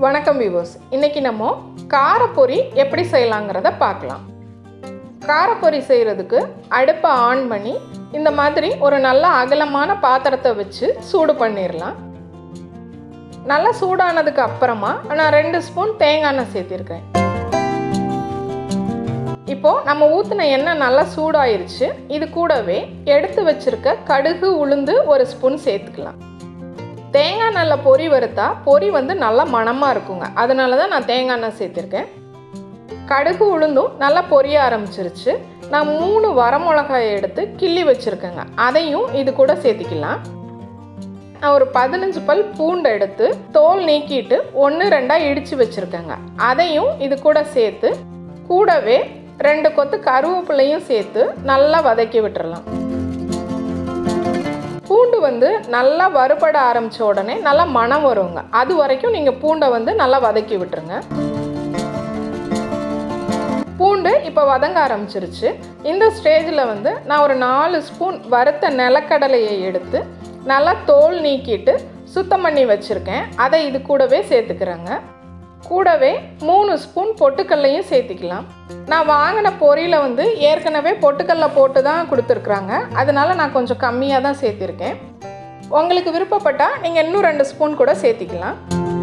வணக்கம் விவோஸ் இன்னைக்கு நம்ம காரப்பொரி எப்படி செய்யலாங்கிறத பார்க்கலாம் காரப்பொரி செய்கிறதுக்கு அடுப்பை ஆன் பண்ணி இந்த மாதிரி ஒரு நல்ல அகலமான பாத்திரத்தை வச்சு சூடு பண்ணிடலாம் நல்லா சூடானதுக்கு அப்புறமா நான் ரெண்டு ஸ்பூன் தேங்காய் எண்ணெய் சேர்த்திருக்கேன் இப்போ நம்ம ஊற்றின எண்ணெய் நல்லா சூடாயிருச்சு இது கூடவே எடுத்து வச்சிருக்க கடுகு உளுந்து ஒரு ஸ்பூன் சேர்த்துக்கலாம் தேங்காய் நல்ல பொரி வறுத்தா பொரி வந்து நல்லா மணமாக இருக்குங்க அதனால தான் நான் தேங்காய் எண்ணெய் சேர்த்துருக்கேன் கடுகு உளுந்தும் நல்லா பொரிய ஆரம்பிச்சிருச்சு நான் மூணு வரமிளகாயை எடுத்து கிள்ளி வச்சுருக்கேங்க அதையும் இது கூட சேர்த்திக்கலாம் நான் ஒரு பதினஞ்சு பல் பூண்டை எடுத்து தோல் நீக்கிட்டு ஒன்று ரெண்டாக இடித்து வச்சுருக்கேங்க அதையும் இது கூட சேர்த்து கூடவே ரெண்டு கொத்து கருவேப்பிலையும் சேர்த்து நல்லா வதக்கி விட்டுறலாம் பூண்டு வந்து நல்லா வறுபட ஆரம்பித்த உடனே நல்லா மணம் வருங்க அது வரைக்கும் நீங்கள் பூண்டை வந்து நல்லா வதக்கி விட்டுருங்க பூண்டு இப்போ வதங்க ஆரம்பிச்சிருச்சு இந்த ஸ்டேஜில் வந்து நான் ஒரு நாலு ஸ்பூன் வறுத்த நிலக்கடலையை எடுத்து நல்லா தோல் நீக்கிட்டு சுத்தம் பண்ணி வச்சுருக்கேன் அதை இது கூடவே சேர்த்துக்கிறேங்க கூடவே மூணு ஸ்பூன் பொட்டுக்கல்லையும் சேர்த்திக்கலாம் நான் வாங்கின பொரியில் வந்து ஏற்கனவே பொட்டுக்கல்ல போட்டு தான் கொடுத்துருக்குறாங்க அதனால நான் கொஞ்சம் கம்மியாக தான் சேர்த்திருக்கேன் உங்களுக்கு விருப்பப்பட்டால் நீங்கள் இன்னும் ரெண்டு ஸ்பூன் கூட சேர்த்திக்கலாம்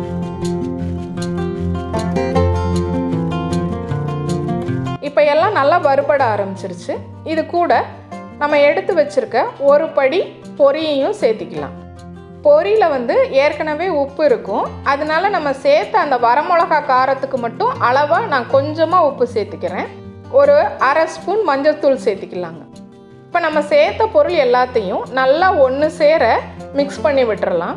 இப்போ எல்லாம் நல்லா வறுபட ஆரம்பிச்சிருச்சு இது கூட நம்ம எடுத்து வச்சுருக்க ஒரு படி பொரியையும் சேர்த்திக்கலாம் பொரியில் வந்து ஏற்கனவே உப்பு இருக்கும் அதனால நம்ம சேர்த்த அந்த வரமிளகா காரத்துக்கு மட்டும் அளவாக நான் கொஞ்சமாக உப்பு சேர்த்துக்கிறேன் ஒரு அரை ஸ்பூன் மஞ்சள்தூள் சேர்த்திக்கலாங்க இப்போ நம்ம சேர்த்த பொருள் எல்லாத்தையும் நல்லா ஒன்று சேர மிக்ஸ் பண்ணி விட்டுறலாம்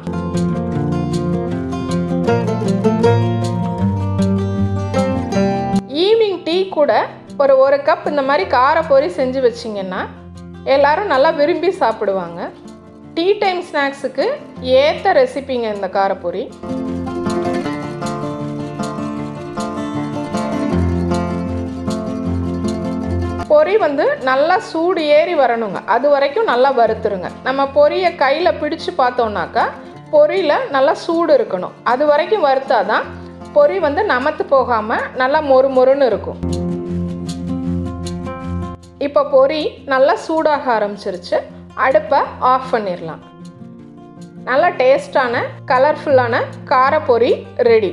ஈவினிங் டீ கூட ஒரு ஒரு கப் இந்த மாதிரி கார பொரி செஞ்சு வச்சிங்கன்னா எல்லாரும் நல்லா விரும்பி சாப்பிடுவாங்க டீ டைம் ஸ்நாக்ஸுக்கு ஏற்ற ரெசிபிங்க இந்த காரப்பொரி பொரி வந்து நல்லா சூடு ஏறி வரணுங்க அது வரைக்கும் நல்லா வறுத்துருங்க நம்ம பொரியை கையில் பிடிச்சு பார்த்தோம்னாக்கா பொரியில் நல்லா சூடு இருக்கணும் அது வரைக்கும் வறுத்தாதான் பொரி வந்து நமத்து போகாமல் நல்லா மொறு மொறுன்னு இருக்கும் இப்போ பொரி நல்லா சூடாக ஆரம்பிச்சிருச்சு அடுப்பை ஆஃப் பண்ணிடலாம் நல்லா டேஸ்டான கலர்ஃபுல்லான காரப்பொரி ரெடி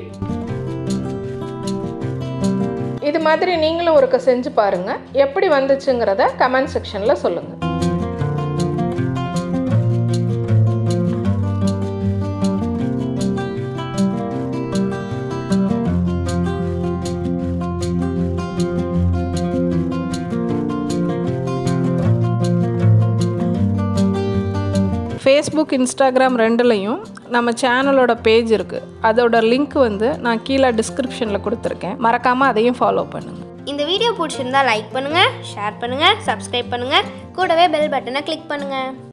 இது மாதிரி நீங்களும் ஒருக்க செஞ்சு பாருங்கள் எப்படி வந்துச்சுங்கிறத கமெண்ட் செக்ஷனில் சொல்லுங்கள் ஃபேஸ்புக் இன்ஸ்டாகிராம் ரெண்டுலேயும் நம்ம சேனலோட பேஜ் இருக்குது அதோட லிங்க் வந்து நான் கீழே டிஸ்கிரிப்ஷனில் கொடுத்துருக்கேன் மறக்காமல் அதையும் ஃபாலோ பண்ணுங்கள் இந்த வீடியோ பிடிச்சிருந்தா லைக் பண்ணுங்கள் ஷேர் பண்ணுங்கள் சப்ஸ்கிரைப் பண்ணுங்கள் கூடவே பெல் பட்டனை கிளிக் பண்ணுங்கள்